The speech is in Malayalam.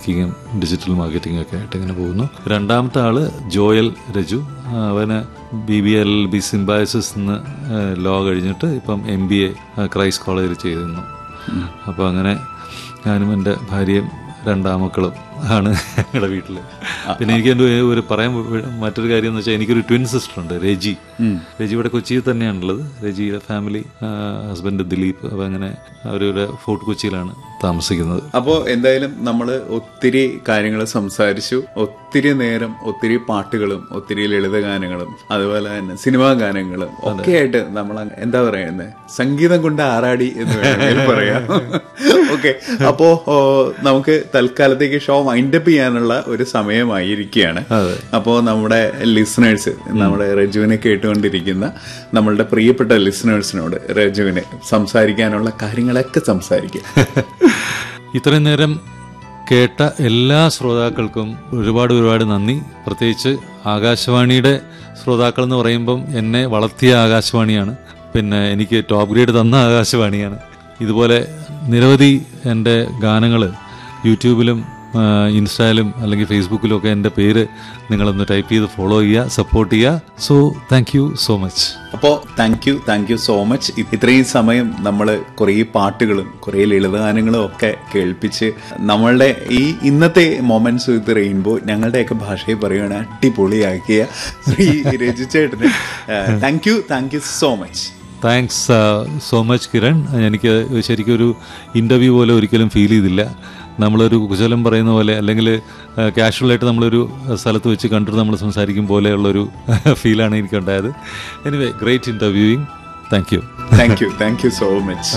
മേക്കിങ്ങും ഡിജിറ്റൽ മാർക്കറ്റിംഗ് ഒക്കെ ആയിട്ട് ഇങ്ങനെ പോകുന്നു രണ്ടാമത്തെ ആള് ജോയൽ രജു ആ, അവന് B B L B Symbiosis നിന്ന് ലോ കഴിഞ്ഞിട്ട് ഇപ്പം എം ബി എ ക്രൈസ്റ്റ് കോളേജിൽ ചെയ്തിരുന്നു അപ്പോൾ അങ്ങനെ ഞാനും എൻ്റെ ഭാര്യയും രണ്ടാമക്കളും ആണ് ഞങ്ങളുടെ വീട്ടിൽ പിന്നെ എനിക്ക് എൻ്റെ ഒരു പറയാൻ വ- മറ്റൊരു കാര്യം എന്ന് വെച്ചാൽ എനിക്കൊരു ട്വിൻ സിസ്റ്റർ ഉണ്ട് രജി രജി ഇവിടെ കൊച്ചിയിൽ തന്നെയാണുള്ളത് രജിയുടെ ഫാമിലി ഹസ്ബൻഡ് ദിലീപ് അപ്പം അങ്ങനെ അവരിവിടെ ഫോർട്ട് കൊച്ചിയിലാണ് താമസിക്കുന്നത് അപ്പോൾ എന്തായാലും നമ്മൾ ഒത്തിരി കാര്യങ്ങൾ സംസാരിച്ചു ഒത്തിരി നേരം ഒത്തിരി പാട്ടുകളും ഒത്തിരി ലളിതഗാനങ്ങളും അതുപോലെ തന്നെ സിനിമാ ഗാനങ്ങളും ഒക്കെ ആയിട്ട് നമ്മൾ എന്താ പറയുന്നത് സംഗീതം കൊണ്ട് ആറാടി എന്ന് വേണമെങ്കിൽ പറയാം ഓക്കെ അപ്പോ ഓ, നമുക്ക് തൽക്കാലത്തേക്ക് ഷോ വൈൻഡപ്പ് ചെയ്യാനുള്ള ഒരു സമയമായിരിക്കുകയാണ് അപ്പോൾ നമ്മുടെ ലിസണേഴ്സ് നമ്മുടെ റജുവിനെ കേട്ടുകൊണ്ടിരിക്കുന്ന നമ്മളുടെ പ്രിയപ്പെട്ട ലിസണേഴ്സിനോട് റജുവിന് സംസാരിക്കാനുള്ള കാര്യങ്ങളൊക്കെ സംസാരിക്കും ഇത്രയും നേരം കേട്ട എല്ലാ ശ്രോതാക്കൾക്കും ഒരുപാട് ഒരുപാട് നന്ദി പ്രത്യേകിച്ച് ആകാശവാണിയുടെ ശ്രോതാക്കൾ എന്ന് പറയുമ്പം എന്നെ വളർത്തിയ ആകാശവാണിയാണ് പിന്നെ എനിക്ക് ടോപ്പ് ഗ്രേഡ് തന്ന ആകാശവാണിയാണ് ഇതുപോലെ നിരവധി എൻ്റെ ഗാനങ്ങൾ യൂട്യൂബിലും ആ, ഇൻസ്റ്റയിലും അല്ലെങ്കിൽ ഫേസ്ബുക്കിലും ഒക്കെ എൻ്റെ പേര് നിങ്ങളൊന്ന് ടൈപ്പ് ചെയ്ത് ഫോളോ ചെയ്യുക സപ്പോർട്ട് ചെയ്യുക so thank you so much അപ്പോൾ thank you thank you so much ഇത്രയും സമയം നമ്മൾ കുറേ പാട്ടുകളും കുറേ ലളിതഗാനങ്ങളും ഒക്കെ കേൾപ്പിച്ച് നമ്മളുടെ ഈ ഇന്നത്തെ മൊമെന്റ്സ് വിത്ത് റെയിൻബോ ഞങ്ങളുടെയൊക്കെ ഭാഷയിൽ പറയുകയാണ് അടിപൊളിയാക്കിയ ശ്രീ രജിച്ചേട്ടന് thank you thank you so much thanks so much Kiran എനിക്ക് ശരിക്കും ഒരു ഇൻ്റർവ്യൂ പോലെ ഒരിക്കലും ഫീൽ ചെയ്തില്ല നമ്മളൊരു കുശലം പറയുന്ന പോലെ അല്ലെങ്കിൽ കാഷ്വലായിട്ട് നമ്മളൊരു സ്ഥലത്ത് വെച്ച് കണ്ടിട്ട് നമ്മൾ സംസാരിക്കും പോലെയുള്ളൊരു ഫീലാണ് എനിക്കുണ്ടായത് anyway great interviewing thank you thank you thank you so much